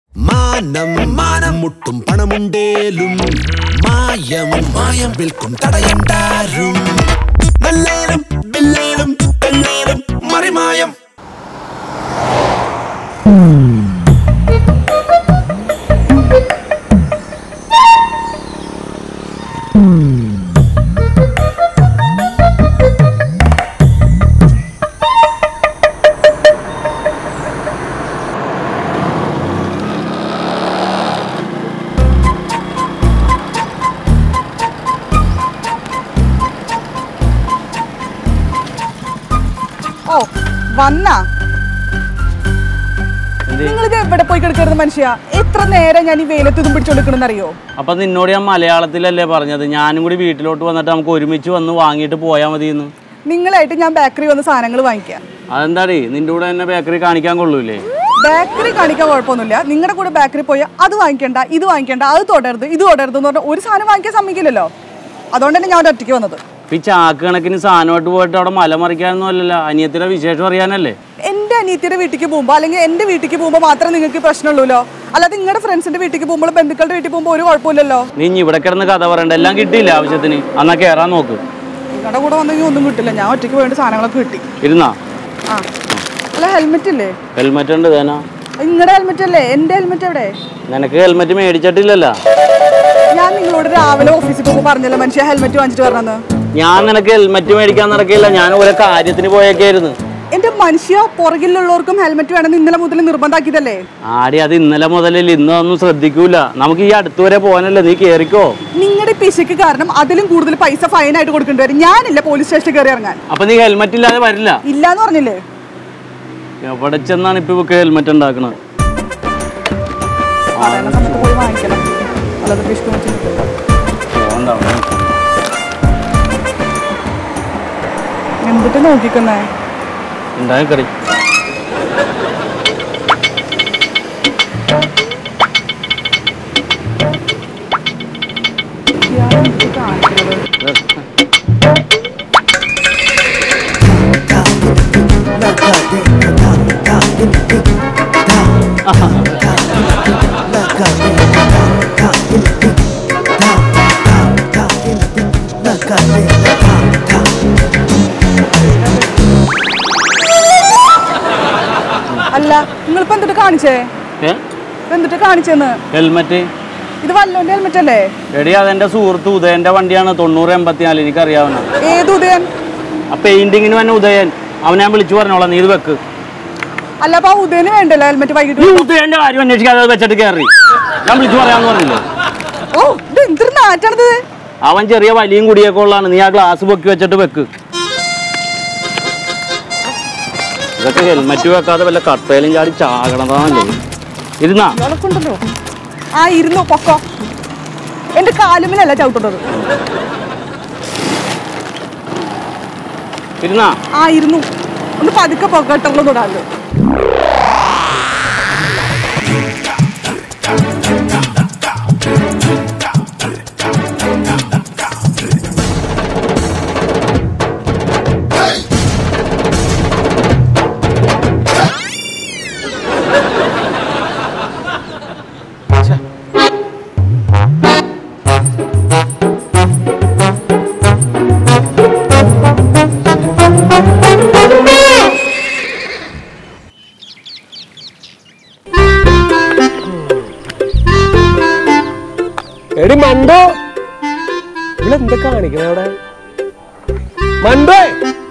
മാനം മാനം മുട്ടും പണമുണ്ടേലും മായം മായം വിൽക്കും തടയണ്ടാരും നല്ലേലും ബില്ലേലും പെണ്ണേലും മറിമായം ഓ വന്നാ എന്ത് നിങ്ങളിത് എവിടെ പോയി കിടക്കരുത് മനുഷ്യ എത്ര നേരം ഞാൻ ഈ വെയിലത്ത് ഇതും പിടിച്ചോണ്ടിരിക്കണെന്ന് അറിയോ അപ്പൊ നിന്നോട് ഞാൻ മലയാളത്തിലല്ലേ പറഞ്ഞത് ഞാനും കൂടി വീട്ടിലോട്ട് വന്നിട്ട് നമുക്ക് ഒരുമിച്ച് വന്ന് വാങ്ങിയിട്ട് പോയാൽ മതി എന്ന് നിങ്ങളായിട്ട് ഞാൻ ബേക്കറി വന്ന് സാധനങ്ങൾ വാങ്ങിക്കാം അതെന്താടേ നിന്റെ കൂടെ എന്നെ ബേക്കറി കാണിക്കാൻ കൊള്ളൂലേ ബേക്കറി കാണിക്കാൻ കുഴപ്പമൊന്നുമില്ല നിങ്ങളുടെ കൂടെ ബേക്കറി പോയാൽ അത് വാങ്ങിക്കണ്ട ഇത് വാങ്ങിക്കണ്ട അത് തൊടരുത് ഇത് തൊടരുത് എന്ന് പറഞ്ഞാൽ ഒരു സാധനം വാങ്ങിക്കാൻ സമ്മതിക്കില്ലല്ലോ അതുകൊണ്ട് തന്നെ ഞാൻ അവിടെ ഒറ്റയ്ക്ക് വന്നത് ഇപ്പൊ ഈ ചാക്ക് കണക്കിന് സാധനമായിട്ട് പോയിട്ട് അവിടെ മല മറിക്കാനൊന്നും അല്ലല്ലോ അനിയത്തിന്റെ വിശേഷം അറിയാനല്ലേ എന്റെ അനിയത്തിയുടെ വീട്ടിലേക്ക് പോകുമ്പോൾ അല്ലെങ്കിൽ എന്റെ വീട്ടിലേക്ക് പോകുമ്പോൾ മാത്രമേ നിങ്ങൾക്ക് പ്രശ്നമുള്ളൂല്ലോ അല്ലാതെ നിങ്ങളുടെ ഫ്രണ്ട്സിന്റെ വീട്ടിലേക്ക് പോകുമ്പോൾ ബന്ധുക്കളുടെ വീട്ടിൽ പോകുമ്പോൾ ഒരു കുഴപ്പമില്ലല്ലോ നീ ഇനി ഇവിടെ കിടന്ന് കഥ പറയണ്ട എല്ലാം കിട്ടിയില്ല ആവശ്യത്തിന് എന്നാ കേറാൻ നോക്ക് നിങ്ങളുടെ കൂടെ വന്നെങ്കിൽ ഒന്നും കിട്ടില്ല ഞാൻ ഒറ്റയ്ക്ക് വേണ്ട സാധനങ്ങളൊക്കെ കിട്ടി ഇരുന്നാ ആ അല്ല ഹെൽമെറ്റ് ഇല്ലേ ഹെൽമെറ്റ് ഉണ്ട് തേനാ നിങ്ങളുടെ ഹെൽമെറ്റ് അല്ലേ എന്റെ ഹെൽമെറ്റ് എവിടെ നിനക്ക് ഹെൽമെറ്റ് മേടിച്ചിട്ടില്ലല്ലോ ഞാൻ നിങ്ങളോട് രാവിലെ ഓഫീസിൽ പോകുമ്പോൾ പറഞ്ഞല്ലോ മനുഷ്യ ഹെൽമെറ്റ് വാങ്ങിച്ചിട്ട് വരണമെന്ന് ഞാൻ നിനക്ക് ഹെൽമെറ്റ് മേടിക്കാൻ നടക്കില്ല ഞാൻ ഒരു കാര്യത്തിന് പോയേക്കായിരുന്നു എന്റെ മനുഷ്യ പുറകിലുള്ളവർക്കും ഹെൽമെറ്റ് വേണമെന്ന് ഇന്നലെ മുതൽ നിർബന്ധാക്കിയതല്ലേ ആടി അത് ഇന്നലെ മുതലല്ലേ ഇന്ന് ഒന്നും ശ്രദ്ധിക്കൂല നമുക്ക് ഈ അടുത്ത് വരെ പോകാനല്ലേ നീ കേറിക്കോ നിങ്ങളുടെ പിശയ്ക്ക് കാരണം അതിലും കൂടുതൽ പൈസ ഫൈൻ ആയിട്ട് കൊടുക്കേണ്ടി വരും ഞാനില്ല പോലീസ് സ്റ്റേഷനിൽ കയറി ഇറങ്ങാൻ അപ്പൊ നീ ഹെൽമെറ്റ് ഇല്ലാതെ വരില്ല ഇല്ലാന്ന് പറഞ്ഞില്ലേ എവിടെ ചെന്നാണ് ഇപ്പൊ ഇവക്ക് ഹെൽമെറ്റ് ഉണ്ടാക്കണത് പറയണ സമയത്ത് പോയി വാങ്ങിക്കണം അല്ലാതെ പിശുക്ക് വെച്ച് നിൽക്കണ്ട. പോകണ്ട അവിടെ നിൽക്ക്. എന്തിട്ട് നോക്കിക്കുന്നേ ഉണ്ടായി കറി ഇയാളെ എന്ത് കാണിക്കുന്നത്? അല്ല നിങ്ങളിപ്പോ എന്തിട്ട് കാണിച്ചേ ഏ എന്തിട്ട് കാണിച്ചെന്ന് ഹെൽമെറ്റ് ഇത് വല്ലോന്റെ ഹെൽമെറ്റ് അല്ലേ എടി അതെന്റെ സുഹൃത്ത് ഉദയന്റെ വണ്ടിയാണ് തൊണ്ണൂറ് എൺപത്തിനാല് എനിക്കറിയാവുന്ന ഏത് ഉദയൻ ആ പെയിന്റിങ്ങിന് തന്നെ ഉദയൻ അവനെ ഞാൻ വിളിച്ചു പറഞ്ഞോളാം നീ ഇത് വെക്ക് അല്ല അപ്പൊ ആ ഉദയന് വേണ്ടല്ലോ ഹെൽമെറ്റ് നീ വൈകിട്ട് ഉദയന്റെ കാര്യം അന്വേഷിക്കാതെ അത് വെച്ചിട്ട് കയറി ഞാൻ വിളിച്ചു പറയാന്ന് പറഞ്ഞില്ലേ ഓ ഇത് എന്തൊരു നാറ്റാണത് അവൻ ചെറിയ വലിയും കുടിയൊക്കെ ഉള്ളതാണ് നീ ആ ഗ്ലാസ് പൊക്കി വെച്ചിട്ട് വെക്ക് ഇതൊക്കെ ഹെൽമെറ്റ് വെക്കാതെ വല്ല കട്ടയിലും ചാടി ചാകണതാണല്ലേ ഇരുന്നാ ഇയാളൊക്കെ ഉണ്ടല്ലോ ആ ഇരുന്നു പൊക്കോ എന്റെ കാലുമിലല്ല ചവിട്ടുന്നത് ഇരുന്നാ ആ ഇരുന്നു ഒന്ന് പതുക്കെ പൊക്കട്ടുള്ളൂ തൊടാല്ലോ എടി മണ്ടോ ഇവിടെ എന്താ കാണിക്കണ അവിടെ മണ്ടോ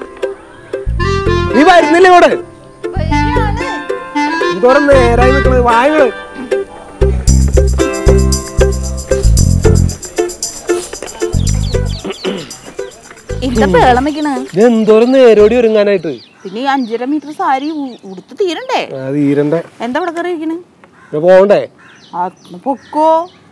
നീ വരുന്നില്ല ഇവിടെ ഇതോടെ നേരായി നിൽക്കണത് വായങ്ങള് എന്താ പേളം വെക്കണ ഇത് എന്തോരം നേരോടി ഒരുങ്ങാനായിട്ട് പിന്നെ ഈ അഞ്ചര മീറ്റർ സാരി ഉ- ഉടുത്ത് തീരണ്ടേ ആ തീരണ്ടേ എന്താ ഇവിടെ കയറി ഇരിക്കണ് ഇവിടെ പോകണ്ടേ ആ ഒന്ന് പൊക്കോ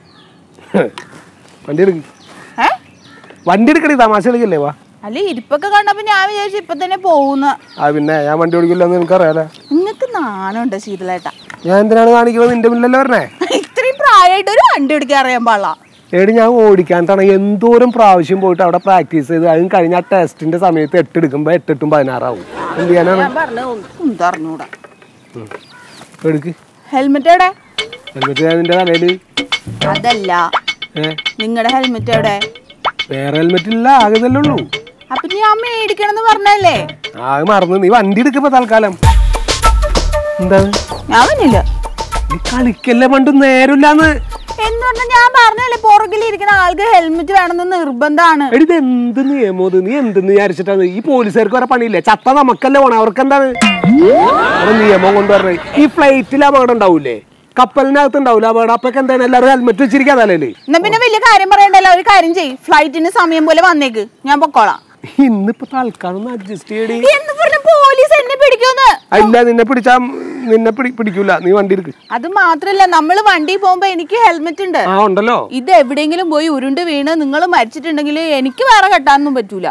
വണ്ടി എടുക്ക് ഏ വണ്ടി എടുക്കടി തമാശ കളിക്കല്ലേ വാ അല്ല ഇരിപ്പൊക്കെ കണ്ടപ്പോ ഞാൻ വിചാരിച്ചു ഇപ്പൊ തന്നെ പോകുന്ന ആ പിന്നെ ഞാൻ വണ്ടി ഓടിക്കില്ലെന്ന് എനിക്കറിയാലോ നിങ്ങക്ക് നാണുണ്ട് ശീതളേട്ടാ ഞാൻ എന്തിനാണ് കാണിക്കുന്നത് നിന്റെ മുന്നിലല്ലേ പറഞ്ഞേ ഇത്രയും പ്രായമായിട്ട് ഒരു വണ്ടി ഓടിക്കാൻ അറിയാൻ പാടില്ല എടി ഞാൻ ഓടിക്കാനാണ് എന്തോരം പ്രാവശ്യം പോയിട്ട് അവിടെ പ്രാക്ടീസ് ചെയ്ത് അതും കഴിഞ്ഞ ആ ടെസ്റ്റിന്റെ സമയത്ത് എട്ട് എടുക്കുമ്പോ എട്ടെട്ടും പതിനാറാവും എന്ത് ചെയ്യാനാണ് ഞാൻ പറഞ്ഞു ഒന്നും അറിഞ്ഞൂടാ എടുക്ക് ഹെൽമെറ്റ് എവിടെ ഹെൽമെറ്റ് ഞാൻ നിന്റെ തലയില് അതല്ല ഏ നിങ്ങളുടെ ഹെൽമെറ്റ് എവിടെ വേറെ ഹെൽമെറ്റ് ഇല്ല ആകെ ഇതല്ലേ ഉള്ളൂ അപ്പൊ ഞാൻ മേടിക്കണമെന്ന് പറഞ്ഞല്ലേ ആകെ മറന്നു നീ വണ്ടി എടുക്കപ്പോ തൽക്കാലം എന്താ ഞാൻ വന്നില്ല നീ കളിക്കല്ലേ പണ്ട് നേരമില്ലാന്ന് എന്ന് പറഞ്ഞാൽ ഞാൻ പറഞ്ഞല്ലേ പുറകിൽ ഇരിക്കുന്ന ആൾക്ക് ഹെൽമെറ്റ് വേണമെന്ന് നിർബന്ധമാണ് എടി ഇത് എന്ത് നിയമം ഇത് നീ എന്തെന്ന് വിചാരിച്ചിട്ടാണ് ഈ പോലീസുകാർക്ക് വരെ പണിയില്ലേ ചത്ത നമുക്കല്ലേ പോണേ അവർക്ക് എന്താണ് അവിടെ നിയമം കൊണ്ടുവരണേ ഈ ഫ്ലൈറ്റിൽ അപകടം ഉണ്ടാവൂലേ കപ്പലിനകത്ത് ഉണ്ടാവൂല അപകടം അപ്പൊക്കെ എന്താണ് എല്ലാവരും ഹെൽമെറ്റ് വെച്ചിരിക്കാ തലയില് എന്നാ പിന്നെ വലിയ കാര്യം പറയണ്ടല്ലോ ഒരു കാര്യം ചെയ്യ് ഫ്ലൈറ്റിന് സമയം പോലെ വന്നേക്ക് ഞാൻ പൊക്കോളാം ഇന്നിപ്പോ തൽക്കാലം ഒന്ന് അഡ്ജസ്റ്റ് ചെയ്യടി എന്ന് പറഞ്ഞ പോലീസ് എന്നെ പിടിക്കുമെന്ന് ഇല്ല നിന്നെ പിടിച്ചാ നിന്നെ പിടി പിടിക്കൂല നീ വണ്ടി എടുക്ക് അത് മാത്രല്ല നമ്മൾ വണ്ടി പോകുമ്പോ എനിക്ക് ഹെൽമെറ്റ് ഉണ്ട് ആ ഉണ്ടല്ലോ ഇത് എവിടെയെങ്കിലും പോയി ഉരുണ്ട് വീണ് നിങ്ങൾ മരിച്ചിട്ടുണ്ടെങ്കിൽ എനിക്ക് വേറെ കെട്ടാനൊന്നും പറ്റൂല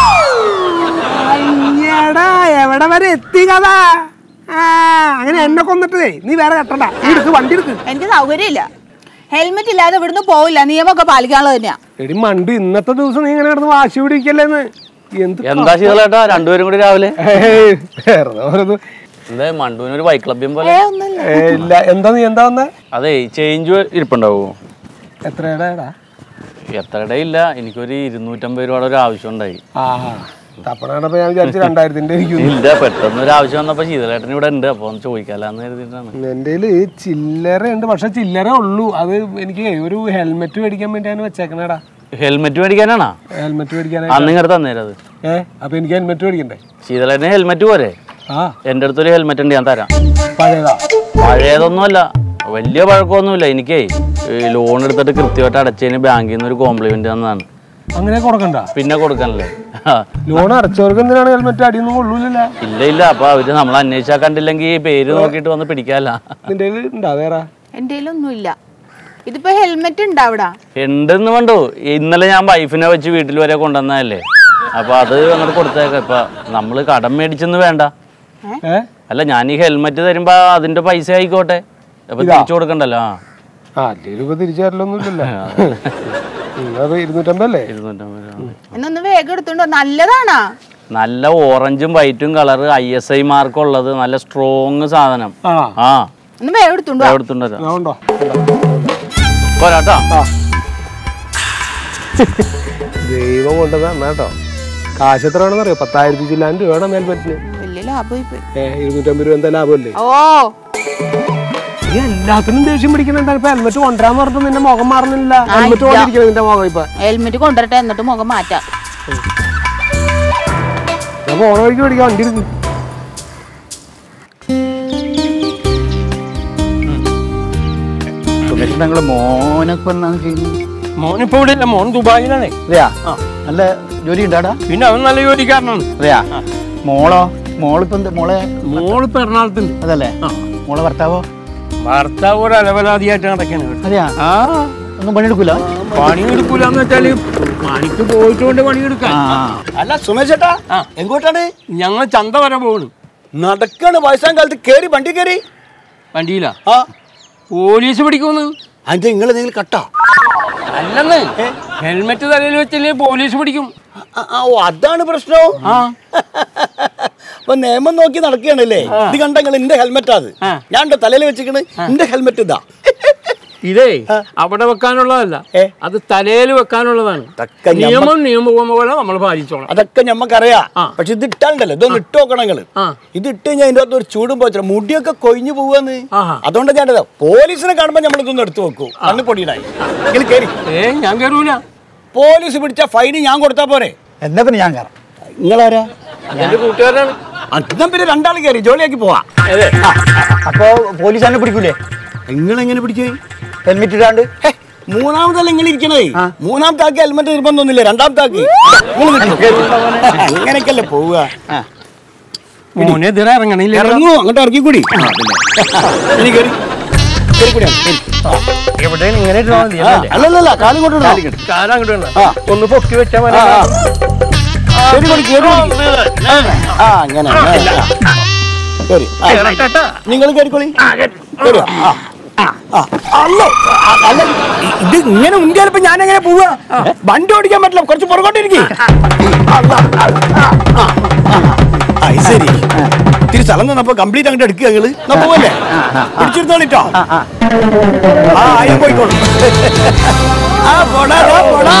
അയ്യടാ എവിടെ വരെ എത്തി കഥ ആ അങ്ങനെ എന്നെ കൊന്നിട്ടേ നീ വേറെ കെട്ടണ്ട നീ എടുക്ക് വണ്ടി എടുക്ക് എനിക്ക് സൗകര്യമില്ല ഹെൽമെറ്റ് ഇല്ലാതെ ഇവിടുന്ന് പോവില്ല നിയമമൊക്കെ പാലിക്കാനുള്ളത് തന്നെയാ എടി മണ്ട് ഇന്നത്തെ ദിവസം നീ ഇങ്ങനെ കിടന്ന് വാശി പിടിക്കല്ലേന്ന് എന്ത് എന്താ ശീതളേട്ടാ രണ്ടുപേരും കൂടി രാവിലെ ഏയ്, വെറുതെ ഓരോന്ന്. എന്താ മണ്ടുവിന് ഒരു ബൈക്ക് ക്ലബ്ബിയും പോലെ ഏ ഒന്നുമില്ല ഏയ്, ഇല്ല എന്താ നീ എന്താ വന്നേ അതെ ചേഞ്ച് ഇരിപ്പുണ്ടാവോ എത്രയുടെ എടാ എത്രയുടെ ഇല്ല എനിക്കൊരു ഇരുന്നൂറ്റമ്പത് രൂപയുടെ ഒരു ആവശ്യം ഉണ്ടായി ആ തപ്പണാണപ്പോ ഞാൻ വിചാരിച്ചു രണ്ടായിരത്തിന്റെ ഇരിക്കും ഇല്ല പെട്ടെന്ന് ഒരു ആവശ്യം വന്നപ്പോ ശീതളേട്ടൻ ഇവിടെ ഉണ്ട് അപ്പൊ ഒന്ന് ചോദിക്കാലാന്ന് കരുതിയിട്ടാണ് എൻ്റെ ചില്ലറ ഉണ്ട് പക്ഷെ ചില്ലറ ഉള്ളൂ അത് എനിക്ക് ഒരു ഹെൽമെറ്റ് മേടിക്കാൻ വേണ്ടിയാണ് വെച്ചേക്കണേടാ ഹെൽമെറ്റ് മേടിക്കാനാണോ ഹെൽമെറ്റ് മേടിക്കാനായി അന്ന് ഇങ്ങോട്ട് തന്നേരം അത് ഏ അപ്പൊ എനിക്ക് ഹെൽമെറ്റ് മേടിക്കണ്ടേ ശീതളേട്ടന് ഹെൽമെറ്റ് പോരെ ആ എൻ്റെ അടുത്തൊരു ഹെൽമെറ്റ് ഉണ്ട് ഞാൻ തരാം പഴയതാ പഴയതൊന്നുമല്ല വലിയ പഴക്കമൊന്നുമില്ല എനിക്കേ ലോൺ എടുത്തിട്ട് കൃത്യമായിട്ട് അടച്ചതിന് ബാങ്കിൽ നിന്ന് ഒരു കോംപ്ലിമെന്റ് തന്നതാണ് അങ്ങനെ കൊടുക്കണ്ട പിന്നെ കൊടുക്കാനല്ലേ ലോൺ അടച്ചവർക്ക് എന്തിനാണ് ഹെൽമെറ്റ് അടിയൊന്നും കൊള്ളൂല ഇല്ല ഇല്ല അപ്പൊ അവര് നമ്മൾ അന്വേഷിച്ചാൽ കണ്ടില്ലെങ്കിൽ പേര് നോക്കിയിട്ട് വന്ന് പിടിക്കാല്ല നിന്റെ കയ്യിൽ ഉണ്ടാ വേറെ എൻ്റെ ഒന്നുമില്ല ഇതിപ്പോ ഹെൽമെറ്റ് ഉണ്ട് അവിടെ ഉണ്ടെന്ന് വേണ്ടോ ഇന്നലെ ഞാൻ വൈഫിനെ വെച്ച് വീട്ടിൽ വരെ കൊണ്ടുവന്നതല്ലേ അപ്പൊ അത് അങ്ങോട്ട് കൊടുത്തേക്കാം ഇപ്പൊ നമ്മള് കടം മേടിച്ചെന്ന് വേണ്ട ഏ അല്ല ഞാൻ ഈ ഹെൽമെറ്റ് തരുമ്പോ അതിന്റെ പൈസ ആയിക്കോട്ടെ അപ്പൊ തിരിച്ചു കൊടുക്കണ്ടല്ലോ ആ ആ അല്ലെങ്കിൽ ഇപ്പൊ തിരിച്ചു തരലൊന്നുമില്ലല്ലോ ഉം, അത് ഇരുന്നൂറ്റമ്പല്ലേ ഇരുന്നൂറ്റമ്പത് രൂപ. എന്നൊന്ന് വേഗം എടുത്തോണ്ടോ നല്ലതാണാ നല്ല ഓറഞ്ചും വൈറ്റും colour I S I mark ഉള്ളത് നല്ല സ്ട്രോങ് സാധനം ആ ആ ഒന്ന് വേഗം എടുത്തോണ്ടോ എടുത്തുണ്ടോ ആ, ഉണ്ടോ പോരാട്ടോ ദൈവം കൊണ്ടത് കേട്ടോ കാശ് എത്ര വേണമെന്ന് അറിയോ പത്തായിരത്തി ചില്ലാൻ രൂപയുടെ ഹെൽമെറ്റിന് വലിയ ലാഭമായി പോയി ഏ ഇരുന്നൂറ്റമ്പത് രൂപ എന്താ ലാഭമല്ലേ ഓ ഈ എല്ലാത്തിനും ദേഷ്യം പിടിക്കുന്ന എന്താണ് ഇപ്പൊ ഹെൽമെറ്റ് കൊണ്ടുവരാന്ന് പറഞ്ഞിട്ട് നിന്റെ മുഖം മാറുന്നില്ല ഹെൽമെറ്റ് ഇല്ല. കൊണ്ടിരിക്കുന്നത് നിന്റെ മുഖം ഇപ്പൊ ഹെൽമെറ്റ് കൊണ്ടുവരട്ടെ എന്നിട്ട് മുഖം മാറ്റാം ഞാൻ പോണ വഴിക്ക് പിടിക്കാം വണ്ടി എടുക്കും ഞങ്ങള് മോനൊക്കെ എന്നാണ് ചെയ്യുന്നത് മോനിപ്പോ ഇവിടെ ഇല്ല മോൻ ദുബായിലാണേ അതെയാ നല്ല ജോലി ഉണ്ടാടാ പിന്നെ അവൻ നല്ല ജോലിക്കാരനാണ് അതെയാ മോളോ മോളിപ്പോ എന്ത് മോളെ മോളിപ്പോ എറണാകുളത്തുണ്ട് അതല്ലേ മോളെ ഭർത്താവോ ഭർത്താവ് ഒരു അലവലാതിയായിട്ട് നടക്കാണ് ഇവിടെ. അതെയാ ആ ഒന്നും പണിയെടുക്കൂല പണിയെടുക്കൂലെന്ന് വെച്ചാല് പണിക്ക് പോയിട്ടുണ്ട് പണിയെടുക്കാൻ ആ അല്ല സുമേഷ് ചേട്ടാ എങ്ങോട്ടാണ് ഞങ്ങൾ ചന്ത വരെ പോകണം നടക്കാണ് വയസ്സാം കാലത്ത് കേറി വണ്ടി കേറി വണ്ടിയില്ല ആ പോലീസ് പിടിക്കുന്നു അതിന്റെ നിങ്ങൾ നിങ്ങൾ കട്ടാ അല്ലെന്ന് ഹെൽമെറ്റ് തലയിൽ വെച്ചില്ലേ പോലീസ് പിടിക്കും ആ, ആ, ഓ അതാണ് പ്രശ്നം ആ അപ്പൊ നിയമം നോക്കി നടക്കുകയാണല്ലേ ഇത് കണ്ട നിങ്ങൾ എന്റെ ഹെൽമെറ്റ് അത് ആ. ഞാൻ എന്റെ തലയിൽ വെച്ചിക്കണ് എന്റെ ഹെൽമെറ്റ് ഇതാ ഇതേ അവിടെ വെക്കാനുള്ളതല്ല ഏ? അത് തലയിൽ വെക്കാനുള്ളതാണ് ഇതൊക്കെ ഞമ്മ- നിയമം നിയമം പോലെ നമ്മൾ പാലിച്ചോളാം അതൊക്കെ ഞമ്മക്കറിയാം ആ. പക്ഷെ ഇത് ഇട്ടാണ്ടല്ലോ ഇതൊന്ന് ഇട്ട് നോക്കണം നിങ്ങള് ആ. ഇത് ഇട്ട് കഴിഞ്ഞാൽ അതിന്റെ അകത്ത് ഒരു ചൂടും പോച്ചാ മുടിയൊക്കെ കൊഴിഞ്ഞു പോവാന്ന് ആഹാ. അതുകൊണ്ട് ഞാൻ ഇതാ, പോലീസിനെ കാണുമ്പോ നമ്മൾ ഇതൊന്ന് എടുത്തു വെക്കൂ അന്ന് പൊടിയിടായി നിങ്ങൾ കേറി ഏ ഞാൻ കയറൂല പോലീസ് പിടിച്ച ഫൈന് ഞാൻ കൊടുത്താ പോരെ എന്നാ പിന്നെ ഞാൻ കയറാം നിങ്ങളാരാ എന്റെ കൂട്ടുകാരാണ് അന്നം പിന്നെ രണ്ടാൾ കയറി ജോലിയാക്കി പോവാ അപ്പോ പോലീസ് എന്നെ പിടിക്കൂലേ നിങ്ങൾ എങ്ങനെ പിടിക്കേ ഹെൽമെറ്റ് ഇടാണ്ട് ഹേ, മൂന്നാമതല്ല നിങ്ങൾ ഇരിക്കണേ മൂന്നാമത്തെ ആൾക്ക് ഹെൽമെറ്റ് നിർബന്ധമൊന്നുമില്ല രണ്ടാമത്തെ ആൾക്ക് നിങ്ങൾ കിട്ടും. അങ്ങനെയൊക്കെയല്ലേ പോവുക മോനെ ഇതിനെ ഇറങ്ങണില്ല ഇറങ്ങൂ അങ്ങോട്ട് ഇറക്കിക്കൂടി ഇനി കേറി കേറി കൂടി അങ്ങ്, കേറി. എവിടെയാണ് ഇങ്ങനെ ഇട്ടാ മതി, ആ, അല്ലേ? അല്ലല്ലല്ല കാലും കൊണ്ട് ഇടണം. കാലം അങ്ങോട്ട് വേണ്ട. ആ. ഒന്ന് പൊക്കി വെച്ചാൽ മതി ആ, ആ. കേറി കൂടി, കേറി കൂടി. ആ അങ്ങനെ അങ്ങനെ. ആ. കേറി ആ. നിങ്ങൾ കേറിക്കോളി കേറി ആ ആ, അല്ലോ ആ, അല്ല ഇ- ഇത് ഇങ്ങനെ ഉന്തിയാലിപ്പോ ഞാൻ എങ്ങനെ പോവാ വണ്ടി ഓടിക്കാൻ പറ്റില്ല കുറച്ച് പുറകോട്ടിരിക്കേ ശരി ഇത്തിരി സ്ഥലം തന്നപ്പോ കംപ്ലീറ്റ് അങ്ങോട്ട് എടുക്കുക നിങ്ങള് എന്നാ പോവല്ലേ പിടിച്ചിരുത്തോളിട്ടോ ആ ആയി പോയിക്കോളൂ ആ പോടാ ദാ പോടാ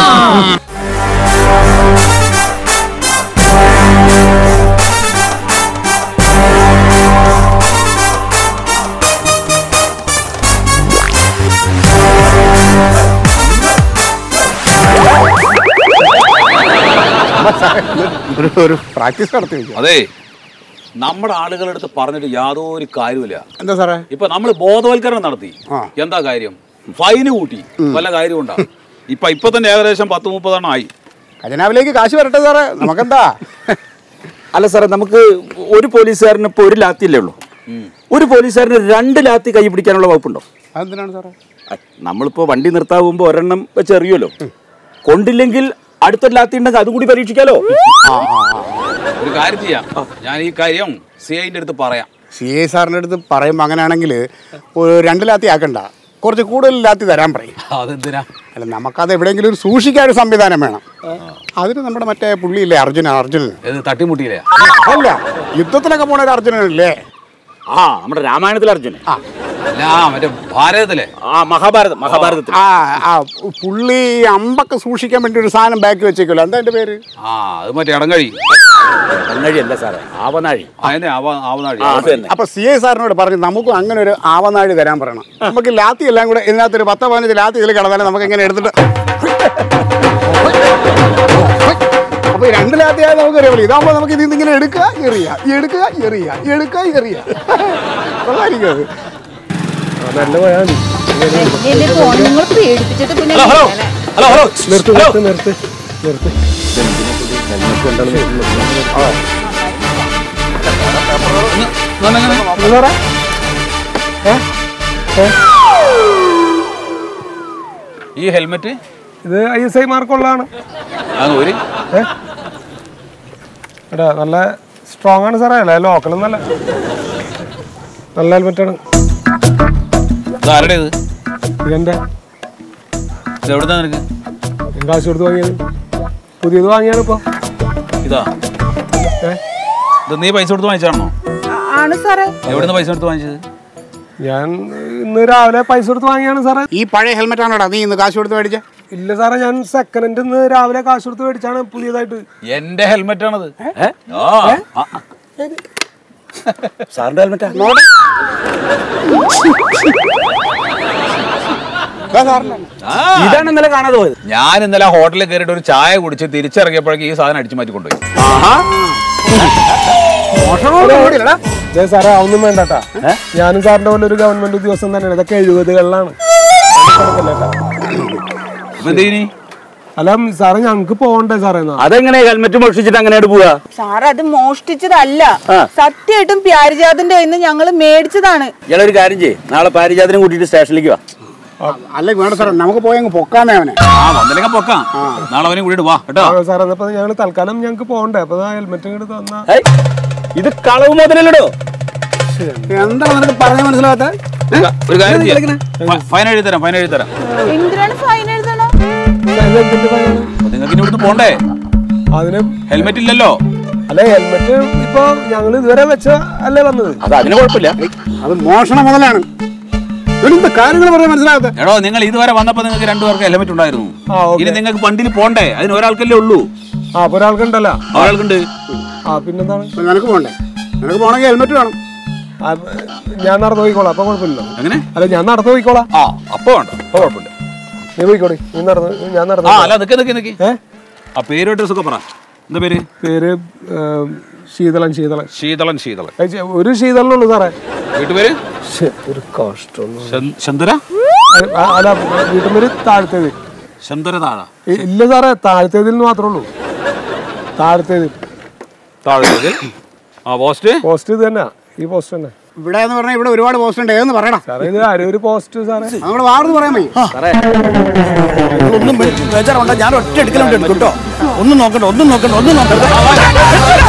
ഒരു ഒരു പ്രാക്ടീസ് നടത്തി വെക്കുക അതെ നമ്മുടെ ആളുകളുടെ അടുത്ത് പറഞ്ഞിട്ട് യാതൊരു കാര്യമില്ല എന്താ സാറേ ഇപ്പൊ നമ്മൾ ബോധവൽക്കരണം നടത്തി ആ. എന്താ കാര്യം ഫൈന് കൂട്ടി വല്ല കാര്യം ഉണ്ടാ ഇപ്പൊ ഇപ്പൊ തന്നെ ഏകദേശം പത്ത് മുപ്പതെണ്ണം ആയി ഖജനാവിലേക്ക് കാശ് വരട്ടെ സാറേ നമുക്കെന്താ അല്ല സാറേ നമുക്ക് ഒരു പോലീസുകാരന് ഇപ്പോൾ ഒരു ലാത്തിയല്ലേ ഉള്ളൂ ഒരു പോലീസുകാരന് രണ്ട് ലാത്തി കൈ പിടിക്കാനുള്ള വകുപ്പുണ്ടോ അതെന്തിനാണ് സാറേ അ, നമ്മളിപ്പോ വണ്ടി നിർത്താവുമ്പോ ഒരെണ്ണം വെച്ച് എറിയുമല്ലോ കൊണ്ടില്ലെങ്കിൽ അടുത്തൊരു ലാത്തി ഉണ്ടെങ്കിൽ അതും കൂടി പരീക്ഷിക്കാലോ ഒരു കാര്യം ചെയ്യാം ഞാൻ ഈ കാര്യം സി ഐന്റെ അടുത്ത് പറയാം സി ഐ സാറിൻ്റെ അടുത്ത് പറയുമ്പോൾ അങ്ങനെയാണെങ്കിൽ ഒരു രണ്ട് ലാത്തി ആക്കണ്ട കുറച്ച് കൂടുതൽ ലാത്തി തരാൻ പറയും അതെന്തിനാ അല്ല നമുക്കത് എവിടെയെങ്കിലും ഒരു സൂക്ഷിക്കാൻ ഒരു സംവിധാനം വേണം അതിന് നമ്മുടെ മറ്റേ പുള്ളിയില്ലേ അർജുനൻ അർജുനൻ ഇത് തട്ടിമുട്ടിയില്ലേ അല്ല യുദ്ധത്തിലൊക്കെ പോണ ഒരു അർജുനനല്ലേ ആ നമ്മുടെ രാമായണത്തിൽ അർജുനൻ അല്ല മറ്റേ ഭാരതത്തിലെ ആ മഹാഭാരതം മഹാഭാരതത്തിൽ ആ ആ പുള്ളി അമ്പൊക്കെ സൂക്ഷിക്കാൻ വേണ്ടി ഒരു സാധനം ബാക്കി വെച്ചേക്കുമല്ലോ എന്താ എൻ്റെ പേര് ആ അത് മറ്റേ ഇടങ്ങഴി കണ്ണഴിയല്ല സാറേ ആവനാഴി അതിനെ ആവ ആവുന്നാഴി ആ അത് തന്നെ അപ്പൊ സി ഐ സാറിനോട് പറഞ്ഞു നമുക്കും അങ്ങനെ ഒരു ആവനാഴി തരാൻ പറയണം നമുക്ക് ലാത്തി എല്ലാം കൂടെ ഇതിനകത്തൊരു പത്ത് പതിനഞ്ച് ലാത്തി ഇതിൽ കിടന്നാലും നമുക്ക് ഇങ്ങനെ എടുത്തിട്ട് അപ്പൊ ഈ രണ്ട് ലാത്തി ആയാലും നമുക്ക് അറിയാമല്ലോ ഇതാകുമ്പോ നമുക്ക് ഇതിൽ നിന്ന് ഇങ്ങനെ എടുക്കുക എറിയ എടുക്കുക എറിയ എടുക്കുക എറിയ കൊള്ളായിരിക്കും അത് നല്ല പോയാ മതി എന്നെ ഫോൺ നിങ്ങൾ പേടിപ്പിച്ചിട്ട് പിന്നെ ഹലോ ഹലോ ഇങ്ങനെ. ഹലോ ഹലോ നിർത്ത് നിർത്ത് നിർത്ത് നിർത്ത് ഇങ്ങനെ ഈ ഹെൽമെറ്റ് ഇത് ഐ എസ് ഐ മാർക്കുള്ളതാണ് അങ്ങ് ഒരു എടാ നല്ല സ്ട്രോങ് ആണ് സാറേ അല്ല ലോക്കലും നല്ല നല്ല ഹെൽമെറ്റാണ് ആരുടെ ഇത് ഇതെന്റെ ഇത് എവിടുന്നാ നിനക്ക് ഞാൻ കാശ് കൊടുത്ത് വാങ്ങിയത് പുതിയത് വാങ്ങിയാണ് ഇപ്പൊ ഇതാ ഏ? ഇത് നീ പൈസ കൊടുത്ത് വാങ്ങിച്ചാണോ ആ- ആണ് സാറേ എവിടുന്ന് പൈസ കൊടുത്ത് വാങ്ങിച്ചത് ഞാൻ ഇന്ന് രാവിലെ പൈസ കൊടുത്ത് വാങ്ങിയാണ് സാറേ ഈ പഴയ ഹെൽമെറ്റ് ആണോടാ നീ ഇന്ന് കാശ് കൊടുത്ത് മേടിച്ച ഇല്ല സാറേ ഞാൻ സെക്കൻഡ് ഹാൻഡ് ഇന്ന് രാവിലെ കാശ് കൊടുത്ത് മേടിച്ചാണ് പുതിയതായിട്ട് എന്റെ ഹെൽമെറ്റ് ആണത് ആ ആ, ആ. സാറിന്റെ ഹെൽമെറ്റാ ആ. ഇതാണ് ഇന്നലെ കാണാതെ പോയത് ഞാൻ ഇന്നലെ ഹോട്ടലിൽ കയറിയിട്ട് ഒരു ചായ കുടിച്ച് തിരിച്ചിറങ്ങിയപ്പോഴേക്കും ഈ സാധനം അടിച്ചു മാറ്റി കൊണ്ടുപോയി ദേ സാറേ അതൊന്നും വേണ്ടട്ടാ ഞാനും സാറിന്റെ പോലെ ഒരു ഗവൺമെന്റ് ഉദ്യോഗസ്ഥൻ തന്നെയാണ് ഇതൊക്കെ എഴുപതുകളിലാണ് അപ്പൊ എന്ത് ചെയ്യും ഇനി? അല്ല സാറേ ഞങ്ങക്ക് പോകണ്ടേ സാറേ എന്നാ അതെങ്ങനെ ഹെൽമെറ്റ് മോഷിച്ചിട്ട് അങ്ങനെയായിട്ട് പോവാ സാറ് അത് മോഷ്ടിച്ചതല്ല ആ. സത്യമായിട്ടും പ്യാരിജാതിന്റെ കയ്യിൽ നിന്ന് ഞങ്ങൾ മേടിച്ചതാണ് ഇയാളൊരു കാര്യം ചെയ്യ് നാളെ പാരിജാതിനെ കൂട്ടിയിട്ട് സ്റ്റേഷനിലേക്ക് വാ അല്ല വേണ്ട സാറേ നമുക്ക് പോയി അങ്ങ് പൊക്കാന്നേ അവനെ ആ വന്നില്ലെങ്കിൽ പൊക്കാം നാളെ അവനെ കൂടിയിട്ട് വാ കേട്ടോ ആ, സാറേ എന്നപ്പോ ഞങ്ങൾ തൽക്കാലം ഞങ്ങക്ക് പോകണ്ടേ അപ്പൊ ഹെൽമെറ്റ് ഇങ്ങോട്ട് തന്നാ ഏയ്, ഇത് കളവ് മുതലല്ലോ എന്താണ് നിനക്ക് പറഞ്ഞ മനസ്സിലാകാത്ത ഒരു കാര്യം ചെയ്യാം ഫ- ഫൈൻ എഴുതി തരാം ഫൈൻ എഴുതി തരാം എന്തിനാണ് ഫൈൻ എഴുതണം എന്തിന്റെ ഫൈനാണ്? അപ്പൊ നിങ്ങൾക്ക് ഇനി ഇവിടുന്ന് പോണ്ടേ അതിന് ഹെൽമെറ്റ് ഇല്ലല്ലോ അല്ല ഹെൽമെറ്റ് ഇപ്പൊ ഞങ്ങൾ ഇതുവരെ വെച്ച അല്ലേ വന്നത് അത് അതിന് കുഴപ്പമില്ല അത് മോഷണം മുതലാണ് ഇവനെന്ത് കാര്യങ്ങൾ പറയാൻ മനസ്സിലാകാത്ത എടോ നിങ്ങൾ ഇതുവരെ വന്നപ്പോ നിങ്ങൾക്ക് രണ്ടുപേർക്ക് ഹെൽമെറ്റ് ഉണ്ടായിരുന്നു ആ, ഓക്കേ. ഇനി നിങ്ങൾക്ക് വണ്ടിയിൽ പോണ്ടേ അതിന് ഒരാൾക്കല്ലേ ഉള്ളൂ ആ അപ്പൊ ഒരാൾക്കുണ്ടല്ലോ ഒരാൾക്കുണ്ട് ആ പിന്നെന്താണ് നിനക്ക് പോകണ്ടേ നിനക്ക് പോകണമെങ്കിൽ ഹെൽമെറ്റ് വേണം ആ, ഞാൻ നടന്നു പോയിക്കോളാം അപ്പൊ കുഴപ്പമില്ലല്ലോ എങ്ങനെ അല്ല ഞാൻ നടന്നു പോയിക്കോളാം ആ അപ്പൊ വേണ്ട അപ്പൊ കുഴപ്പമില്ല നീ പോയിക്കോടി നീ നടന്നു ഞാൻ ആ നടന്നു അല്ല നിക്ക് നിക്ക് നിക്ക് ഏ ആ പേരും അഡ്രസ് ഒക്കെ പറ എന്താ പേര് പേര് ഏം, ശീതളൻ ശീതളൻ ശീതളൻ ശീതളൻ ഏ, ചെ- ഒരു ശീതളനുള്ളൂ സാറേ വീട്ടുപേര് ശ്ശെ, ഒരു കഷ്ടം ശൻ- ശന്തര അല്ല വീട്ടുപേര് താഴ്ത്തേത് ശന്തര താഴ ഇ- ഇല്ല സാറേ താഴ്ത്തേതിൽ നിന്ന് മാത്രമേ ഉള്ളൂ താഴ്ത്തേതിൽ താഴെ ആ പോസ്റ്റ് പോസ്റ്റ് ഇത് തന്നെ ഈ പോസ്റ്റ് തന്നെ ഇവിടെ എന്ന് പറഞ്ഞാൽ ഇവിടെ ഒരുപാട് പോസ്റ്റ് ഉണ്ട് ഏന്ന് പറയടാ സാറേ ഇത് ആരും ഒരു പോസ്റ്റ് സാറേ നമ്മുടെ വാർന്ന് പറയാൻ മതി ഒന്നും ബേജാറുണ്ട ഞാൻ ഒറ്റ എടുക്കലുണ്ട് എടുക്കും കേട്ടോ ഒന്നും നോക്കണ്ട ഒന്നും നോക്കണ്ട ഒന്നും നോക്കണ്ട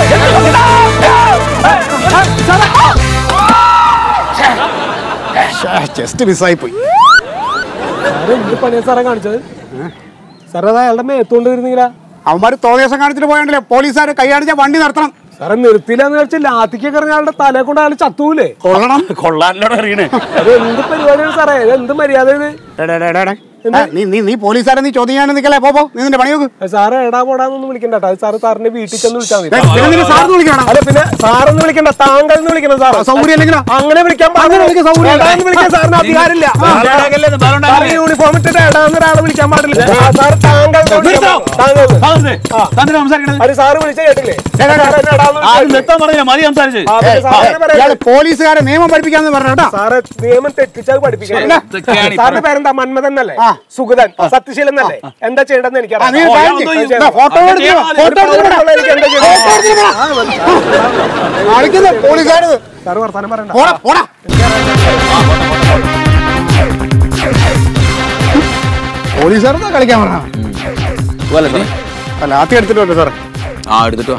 ജസ്റ്റ് മിസ്സായി പോയി സാറേ എന്ത് പണിയാ സാറേ കാണിച്ചത് സാറേ അത് അയാളുടെ മേത്തോണ്ട് വരുന്നില്ല അവന്മാർ തോന്നിയാസം കാണിച്ചിട്ട് പോയണ്ടല്ലേ പോലീസുകാർ കൈയാടിച്ച വണ്ടി നിർത്തണം സാറേ നിർത്തിയില്ലെന്ന് വെച്ചാൽ ലാത്തിക്കൊക്കെ എറിഞ്ഞ ആളുടെ തലയെ കൊണ്ട് അയാൾ ചത്തൂലേ കൊള്ളണം കൊള്ളാനോട് അറിയണേ അത് എന്ത് പരിപാടിയാണ് സാറേ ഇത് എന്ത് മര്യാദ ഇത് ഡേ, ഡേ, ഡേ, ഡേ, ഡേ. ആ, നീ നീ നീ പോലീസുകാരെ നീ ചോദ്യം ചെയ്യാൻ നിൽക്കലേ പോ പോ നീ നിന്റെ പണി നോക്ക് അത് സാറ് എടാ പോടാന്നൊന്നും വിളിക്കണ്ട കേട്ടോ അത് സാറ് സാറിന്റെ വീട്ടിൽ ചെന്ന് വിളിച്ചാൽ മതി ഡേ, പിന്നെ നിന്നെ സാറിന് വിളിക്കണം അല്ല പിന്നെ സാറൊന്നും വിളിക്കണ്ട താങ്കൾ എന്ന് വിളിക്കണം സാർ സൗകര്യം ഇല്ലെങ്കിലോ? അങ്ങനെ വിളിക്കാൻ അങ്ങനെ വിളിക്കാൻ സൗകര്യം ഇല്ല. എടാന്ന് വിളിക്കാൻ സാറിന് അധികാരമില്ല സാറ് യൂണിഫോം ഇട്ടിട്ട് എടാന്ന് ഒരാളെ വിളിക്കാൻ പാടില്ല ആ, സാർ താങ്കൾ എന്ന് വിളിക്കണം. താങ്കൾ അത് സാറ് വിളിച്ച കേട്ടില്ലേ സാറ് എന്നെ എടാന്ന് വിളിച്ചാൽ മതി സംസാരിച്ച് ആ, പിന്നെ സാറ് അങ്ങനെ ഇയാള് പറയരുത്. പോലീസുകാരെ നിയമം പഠിപ്പിക്കാന്ന് പറഞ്ഞു കേട്ടോ സാറ് നിയമം തെറ്റിച്ചത് പഠിപ്പിക്കണം ഇതൊക്കെയാണ് ഈ സാറിന്റെ പേരെന്താ മന്മഥൻ എന്നല്ലേ ആ. സുഗതൻ സത്യശീലൻ എന്നല്ലേ എന്താ ചെയ്യേണ്ടതെന്ന് ആ, നീ എനിക്കറിയാം ഒരു കാര്യം ചെയ്യ്. ഇതാ, ഫോട്ടോ എടുത്ത് വാ, ഫോട്ടോ എടുത്ത് വാ. എനിക്ക് എന്താ ചെയ്യേണ്ടത്? കാണിക്കുന്നത് പോലീസുകാരത് സാറ് വർത്താനം പറയണ്ട പോടാ പോടാ പോലീസുകാരെന്താ കളിക്കാൻ പറഞ്ഞ അല്ല ആത്തി എടുത്തിട്ടുണ്ട് സാറേ ആ എടുത്തിട്ടോ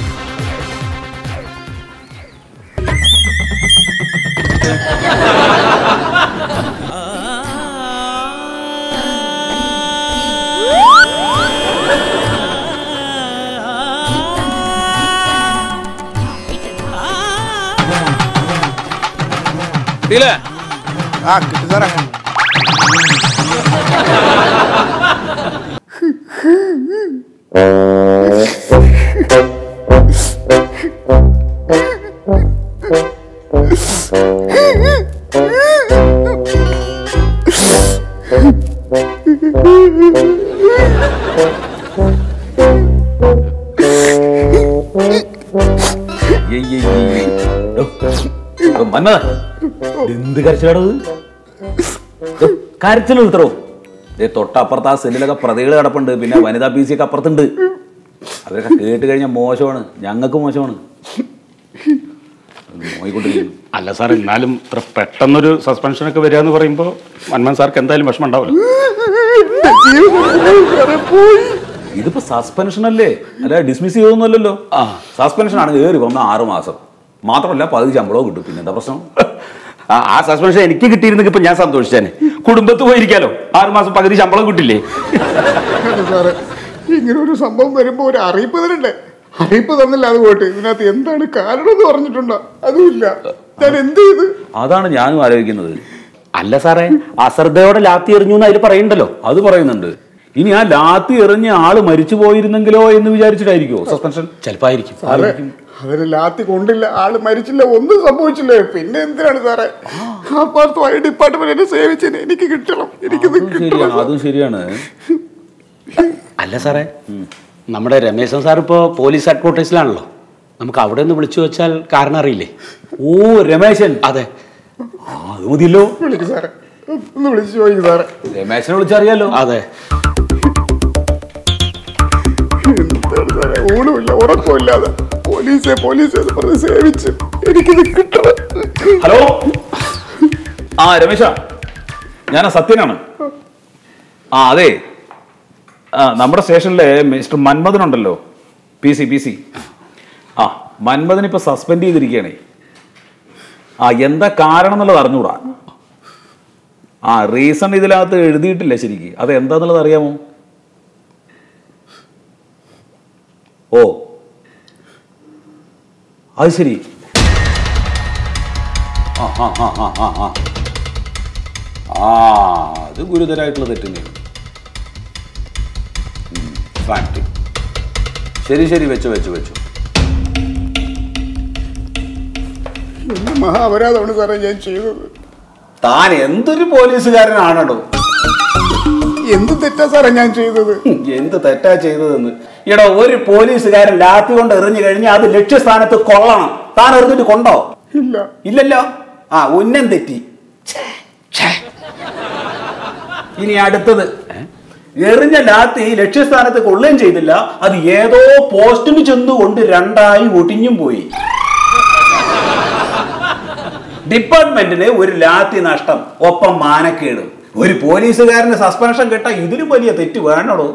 ഇല്ലേ ആ കിട്ടി സാറേ മന്മത എന്ത് കരച്ചിലാടത് കരച്ചിൽ ഉത്തരവും തൊട്ടപ്പുറത്ത് ആ സെല്ലിലൊക്കെ പ്രതികൾ കിടപ്പുണ്ട് പിന്നെ വനിതാ പി സി ഒക്കെ അപ്പുറത്തുണ്ട് അവരൊക്കെ കേട്ട് കഴിഞ്ഞാൽ മോശമാണ് ഞങ്ങൾക്ക് മോശമാണ് നോയിക്കൊണ്ടിരിക്കുന്നു അല്ല സാർ എന്നാലും ഇത്ര പെട്ടെന്നൊരു സസ്പെൻഷൻ ഒക്കെ വരിക എന്ന് പറയുമ്പോൾ മന്മൻ സാർക്ക് എന്തായാലും വിഷമം ഉണ്ടാവില്ല ഇതിപ്പോ സസ്പെൻഷൻ അല്ലേ അല്ല ഡിസ്മിസ് ചെയ്തൊന്നുമല്ലല്ലോ ആ സസ്പെൻഷൻ ആണ് കയറി വന്ന ആറ് മാസം മാത്രമല്ല പകുതി ശമ്പളവും കിട്ടും പിന്നെ എന്താ പ്രശ്നം ആ ആ സസ്പെൻഷൻ എനിക്ക് കിട്ടിയിരുന്നെങ്കിൽ ഇപ്പൊ ഞാൻ സന്തോഷിച്ചേനെ കുടുംബത്ത് പോയിരിക്കാലോ ആറ് മാസം പകുതി ശമ്പളം കിട്ടില്ലേ സാറേ ഇങ്ങനെ ഒരു സംഭവം വരുമ്പോ ഒരു അറിയിപ്പ് തരണ്ടേ അറിയിപ്പ് തന്നില്ല അത് പോയിട്ട് ഇതിനകത്ത് എന്താണ് കാരണം എന്ന് പറഞ്ഞിട്ടുണ്ടോ അതുമില്ല ഞാൻ എന്ത് ചെയ്ത് അതാണ് ഞാനും ആലോചിക്കുന്നത് അല്ല സാറേ അശ്രദ്ധയോടെ ലാത്തി എറിഞ്ഞു എന്ന് അതിൽ പറയണ്ടല്ലോ അത് പറയുന്നുണ്ട് ഇനി ആ ലാത്തി എറിഞ്ഞ ആള് മരിച്ചു പോയിരുന്നെങ്കിലോ എന്ന് വിചാരിച്ചിട്ടായിരിക്കോ സസ്പെൻഷൻ ചിലപ്പോ ആയിരിക്കും സാറേ അതിന് ലാത്തി കൊണ്ടില്ല ആള് മരിച്ചില്ല ഒന്നും സംഭവിച്ചില്ല പിന്നെ എന്തിനാണ് സാറേ ആ പാർട്ട് ഡിപ്പാർട്ട്മെന്റ് എന്നെ സേവിച്ചതിന് എനിക്ക് കിട്ടണം എനിക്കിത് അതും കിട്ടണം ശരിയാണ് അതും ശരിയാണ് അല്ല സാറേ നമ്മുടെ രമേശൻ സാർ ഇപ്പോൾ പോലീസ് ഹെഡ്ക്വാർട്ടേഴ്സിലാണല്ലോ നമുക്ക് അവിടെ നിന്ന് വിളിച്ചു വെച്ചാൽ കാരണം അറിയില്ലേ ഓ രമേശൻ അതെ ആ, അത് മതിയല്ലോ വിളിക്ക് സാറേ ഒന്ന് വിളിച്ചു ചോദിക്കും സാറേ രമേശനെ വിളിച്ചറിയാലോ അതെ എന്താണ് സാറേ ഊണുമില്ല ഉറക്കമില്ലാതെ പോലീസെ പോലീസെ എന്ന് പറഞ്ഞ് സേവിച്ച് എനിക്കിത് കിട്ടണം ഹലോ ആ രമേശ ഞാൻ സത്യനാണ് ആ അതെ ആ നമ്മുടെ സ്റ്റേഷനിലെ മിസ്റ്റർ മന്മഥനുണ്ടല്ലോ പി സി പി സി ആ മന്മഥൻ ഇപ്പൊ സസ്പെൻഡ് ചെയ്തിരിക്കുകയാണേ ആ എന്താ കാരണം എന്നുള്ളത് അറിഞ്ഞൂടാ ആ റീസൺ ഇതിനകത്ത് എഴുതിയിട്ടില്ല ശരിക്ക് അത് എന്താന്നുള്ളത് അറിയാമോ ഓ അത് ശരി ആ ആ ആ ആ ആ ആ ആ അത് ഗുരുതരമായിട്ടുള്ള തെറ്റുന്നെയാണ് ഫാക്ട് ശരി ശരി വെച്ചു വെച്ചു വെച്ചു എന്ത് മഹാപരാധമാണ് സാറേ ഞാൻ ചെയ്തത് താൻ എന്തൊരു പോലീസുകാരനാണോ എന്ത് തെറ്റാ സാറേ ഞാൻ ചെയ്തത് എന്ത് തെറ്റാ ചെയ്തതെന്ന് എടോ ഒരു പോലീസുകാരൻ ലാത്തി കൊണ്ട് എറിഞ്ഞു കഴിഞ്ഞാൽ അത് ലക്ഷ്യസ്ഥാനത്ത് കൊള്ളണം താൻ എറിഞ്ഞിട്ട് കൊണ്ടോ ഇല്ല ഇല്ലല്ലോ ആ ഉന്നം തെറ്റി ഛേ, ഛേ. ഇനി അടുത്തത് എറിഞ്ഞ ലാത്തി ലക്ഷ്യസ്ഥാനത്ത് കൊള്ളുകയും ചെയ്തില്ല അത് ഏതോ പോസ്റ്റിന് ചെന്നുകൊണ്ട് രണ്ടായി ഒടിഞ്ഞും പോയി ഡിപ്പാർട്ട്മെന്റിന് ഒരു ലാത്തി നഷ്ടം ഒപ്പം മാനക്കേടും ഒരു പോലീസുകാരന് സസ്പെൻഷൻ കിട്ടാൻ ഇതിലും വലിയ തെറ്റ് വേണടോ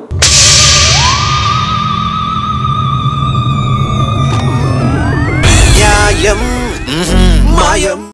ന്യായം മായം